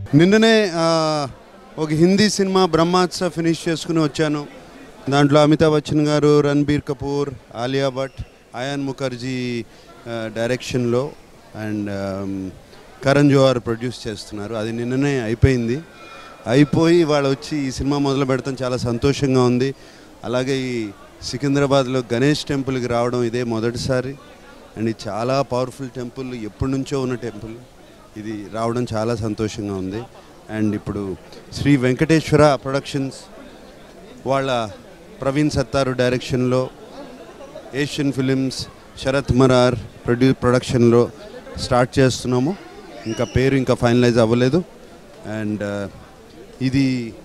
నిన్ననే ఆ, ఒక హిందీ సినిమా బ్రహ్మాత్స ఫినిష్ చేసుకుని వచ్చాను దాంట్లో అమితాబ్ బచ్చన్ గారు రణబీర్ కపూర్ ఆలియా భట్ అయాన్ ముఖర్జీ ఆ, డైరెక్షన్లో and um, Karan Johar produce చేస్తున్నారు అది నిన్ననే అయిపోయింది అయిపోయి వాళ్ళు వచ్చి ఈ సినిమా మొదలు పెడతాం చాలా సంతోషంగా ఉంది అలాగే ఈ సికింద్రాబాద్లో గణేష్ టెంపుల్కి రావడం ఇదే మొదటిసారి అండ్ ఇది చాలా పవర్ఫుల్ టెంపుల్ ఎప్పటి నుంచో ఉన్న టెంపుల్ ఇది రావడం చాలా సంతోషంగా ఉంది అండ్ ఇప్పుడు శ్రీ వెంకటేశ్వర ప్రొడక్షన్స్ వాళ్ళ ప్రవీణ్ సత్తారు డైరెక్షన్లో ఏషియన్ ఫిలిమ్స్ శరత్ మరార్ ప్రొడ్యూ ప్రొడక్షన్లో స్టార్ట్ చేస్తున్నాము ఇంకా పేరు ఇంకా ఫైనలైజ్ అవ్వలేదు అండ్ ఇది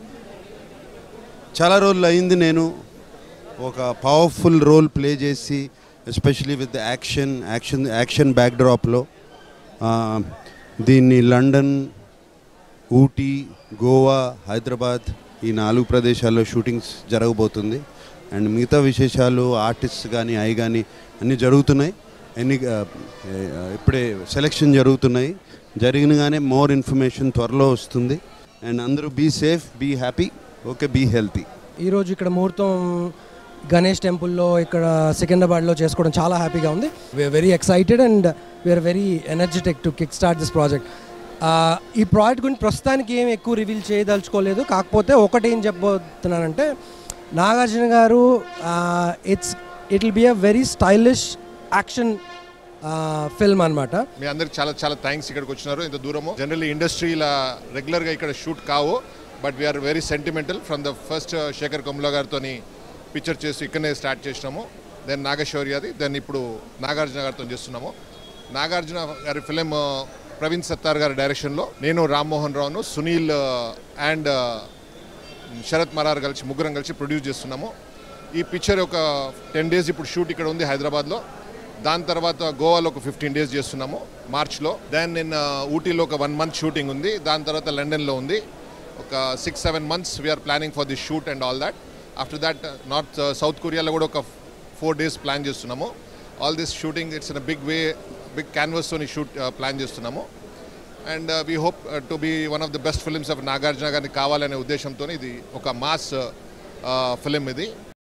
చాలా రోజులు అయింది నేను ఒక పవర్ఫుల్ రోల్ ప్లే చేసి especially with action action action బ్యాక్డ్రాప్లో దీన్ని లండన్ ఊటీ గోవా హైదరాబాద్ ఈ నాలుగు ప్రదేశాల్లో షూటింగ్స్ జరగబోతుంది అండ్ మిగతా విశేషాలు ఆర్టిస్ట్ కానీ అవి కానీ అన్నీ జరుగుతున్నాయి ఎన్ని ఆ, ఆ, ఇప్పుడే సెలెక్షన్ జరుగుతున్నాయి జరిగినగానే మోర్ ఇన్ఫర్మేషన్ త్వరలో వస్తుంది అండ్ అందరూ be safe be happy okay be healthy ఈరోజు ఇక్కడ ముహూర్తం గణేష్ టెంపుల్లో ఇక్కడ సికింద్రాబాద్లో చేసుకోవడం చాలా హ్యాపీగా ఉంది we are very excited and we are very energetic to kick start this project ఈ ప్రాజెక్ట్ గురించి ప్రస్తుతానికి ఏం ఎక్కువ రివీల్ చేయదలుచుకోలేదు కాకపోతే ఒకటి ఏం చెప్పబోతున్నానంటే నాగార్జున గారు it's it will be a very stylish action film అనమాట మీ అందరికి చాలా చాలా థ్యాంక్స్ ఇక్కడికి వచ్చినారు ఇంత దూరము జనరల్లీ ఇండస్ట్రీ ఇలా రెగ్యులర్గా ఇక్కడ షూట్ కావు but we are very sentimental from the first Sekhar Kammula గారితో పిక్చర్ చేసి ఇక్కడనే స్టార్ట్ చేసినాము దెన్ నాగశౌర్యాది దెన్ ఇప్పుడు నాగార్జున గారితో చేస్తున్నాము నాగార్జున గారి ఫిలిం ప్రవీణ్ సత్తార్ గారి డైరెక్షన్లో నేను రామ్మోహన్ రావును సునీల్ అండ్ శరత్ మరార్ కలిసి ముగ్గురం కలిసి ప్రొడ్యూస్ చేస్తున్నాము ఈ పిక్చర్ ఒక టెన్ డేస్ ఇప్పుడు షూట్ ఇక్కడ ఉంది హైదరాబాద్లో దాని తర్వాత గోవాలో ఒక ఫిఫ్టీన్ డేస్ చేస్తున్నాము మార్చ్లో దెన్ నిన్న ఊటీలో ఒక వన్ మంత్ షూటింగ్ ఉంది దాని తర్వాత లండన్లో ఉంది ఒక six seven months we are planning for the shoot and all that after that north south కొరియాలో కూడా ఒక ఫోర్ డేస్ ప్లాన్ చేస్తున్నాము all this shooting it's in big way big క్యాన్వస్తోని షూట్ ప్లాన్ చేస్తున్నాము and we hope to be one of the best films of Nagarjuna గారిని కావాలనే ఉద్దేశంతో ఇది ఒక మాస్ ఫిలిం ఇది